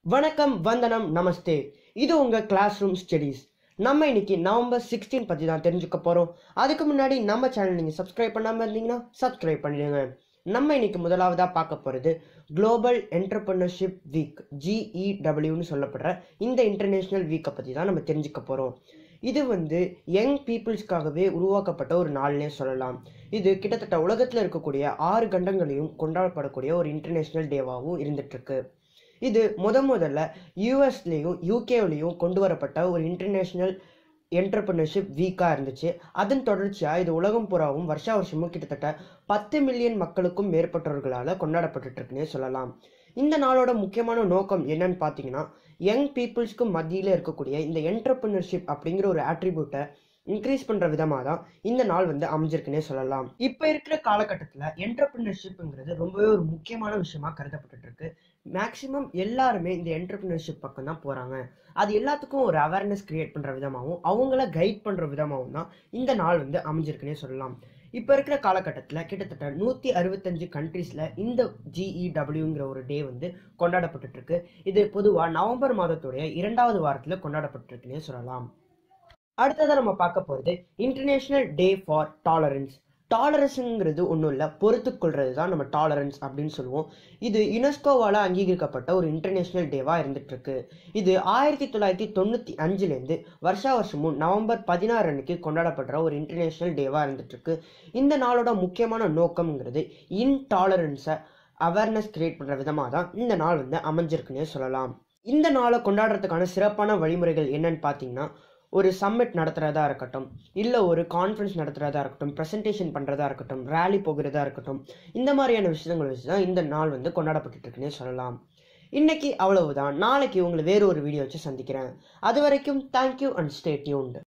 வணக்கம் வந்தனம் நமஸ்தே இது உங்க கிளாஸ் ரூம் ஸ்டடீஸ் நம்ம இன்னைக்கு நவம்பர் சிக்ஸ்டீன் பத்தி தான் தெரிஞ்சுக்க போறோம் அதுக்கு முன்னாடி நம்ம சேனல் நீங்க சப்ஸ்கிரைப் பண்ணாம இருந்தீங்கன்னா சப்ஸ்கிரைப் பண்ணிடுங்க நம்ம இன்னைக்கு முதலாவதா பார்க்க போறது குளோபல் என்டர்பிரினர்ஷிப் வீக் ஜிஇடபிள்யூன்னு சொல்லப்படுற இந்த இன்டர்நேஷனல் வீக்கை பத்தி தான் நம்ம தெரிஞ்சுக்க போறோம் இது வந்து யங் பீப்புள்ஸ்க்காகவே உருவாக்கப்பட்ட ஒரு நாள்னே சொல்லலாம் இது கிட்டத்தட்ட உலகத்தில் இருக்கக்கூடிய ஆறு கண்டங்களையும் கொண்டாடப்படக்கூடிய ஒரு இன்டர்நேஷனல் டேவாகவும் இருந்துட்டு இருக்கு இது முத முதல்ல யூஎஸ்லேயும் யூகேவிலையும் கொண்டு வரப்பட்ட ஒரு இன்டர்நேஷ்னல் என்டர்பிரினர்ஷிப் வீக்காக இருந்துச்சு அதன் தொடர்ச்சியாக இது உலகம் பூராவும் வருஷா வருஷமும் கிட்டத்தட்ட பத்து மில்லியன் மக்களுக்கும் மேற்பட்டவர்களால் கொண்டாடப்பட்டுட்டு இருக்குன்னே சொல்லலாம் இந்த நாளோட முக்கியமான நோக்கம் என்னன்னு பார்த்தீங்கன்னா யங் பீப்புள்ஸ்க்கு மத்தியில் இருக்கக்கூடிய இந்த என்டர்பிரினர்ஷிப் அப்படிங்கிற ஒரு ஆட்ரிபியூட்டை இன்க்ரீஸ் பண்ணுற விதமாக தான் இந்த நாள் வந்து அமைஞ்சிருக்குன்னே சொல்லலாம் இப்போ இருக்கிற காலகட்டத்தில் என்டர்பிரினர்ஷிப்ங்கிறது ரொம்பவே ஒரு முக்கியமான விஷயமா கருதப்பட்டுட்டு இருக்கு மேக்ஸிமம் எல்லாருமே இந்த என்டர்பிரினர்ஷிப் பக்கம் தான் போகிறாங்க அது எல்லாத்துக்கும் ஒரு அவேர்னஸ் கிரியேட் பண்ணுற விதமாகவும் அவங்கள கைட் பண்ணுற விதமாகவும் தான் இந்த நாள் வந்து அமைஞ்சிருக்குன்னே சொல்லலாம் இப்போ இருக்கிற காலகட்டத்தில் கிட்டத்தட்ட நூற்றி அறுபத்தஞ்சு கண்ட்ரீஸில் இந்த ஜிஇடபிள்யூங்கிற ஒரு டே வந்து கொண்டாடப்பட்டுட்டு இருக்கு இது பொதுவாக நவம்பர் மாதத்துடைய இரண்டாவது வாரத்தில் கொண்டாடப்பட்டிருக்குன்னே சொல்லலாம் அடுத்ததாக நம்ம பார்க்க போகிறது இன்டர்நேஷ்னல் டே ஃபார் டாலரன்ஸ் டாலரன்ஸுங்கிறது ஒன்றும் இல்லை பொறுத்துக்கொள்றது தான் நம்ம டாலரன்ஸ் அப்படின்னு சொல்லுவோம் இது யுனெஸ்கோவால் அங்கீகரிக்கப்பட்ட ஒரு இன்டர்நேஷ்னல் டேவாக இருந்துட்டு இருக்கு இது ஆயிரத்தி தொள்ளாயிரத்தி தொண்ணூற்றி அஞ்சுலேருந்து வருஷா வருஷமும் நவம்பர் பதினாறு அன்னைக்கு கொண்டாடப்படுற ஒரு இன்டர்நேஷ்னல் டேவாக இருந்துட்டு இருக்கு இந்த நாளோட முக்கியமான நோக்கம்ங்கிறது இன்டாலரன்ஸை அவேர்னஸ் கிரியேட் பண்ணுற விதமாக தான் இந்த நாள் வந்து அமைஞ்சிருக்குன்னே சொல்லலாம் இந்த நாளை கொண்டாடுறதுக்கான சிறப்பான வழிமுறைகள் என்னன்னு பார்த்தீங்கன்னா ஒரு சம்மிட் நடத்துகிறதா இருக்கட்டும் இல்லை ஒரு கான்ஃபரன்ஸ் நடத்துகிறதா இருக்கட்டும் ப்ரெசன்டேஷன் பண்ணுறதா இருக்கட்டும் ரேலி போகிறதா இருக்கட்டும் இந்த மாதிரியான விஷயங்கள் வச்சு தான் இந்த நாள் வந்து கொண்டாடப்பட்டு இருக்குன்னே சொல்லலாம் இன்னைக்கு அவ்வளவுதான் நாளைக்கு உங்களை வேறு ஒரு வீடியோ வச்சு சந்திக்கிறேன் அது வரைக்கும் தேங்க்யூ அண்ட் ஸ்டே டியூன்டு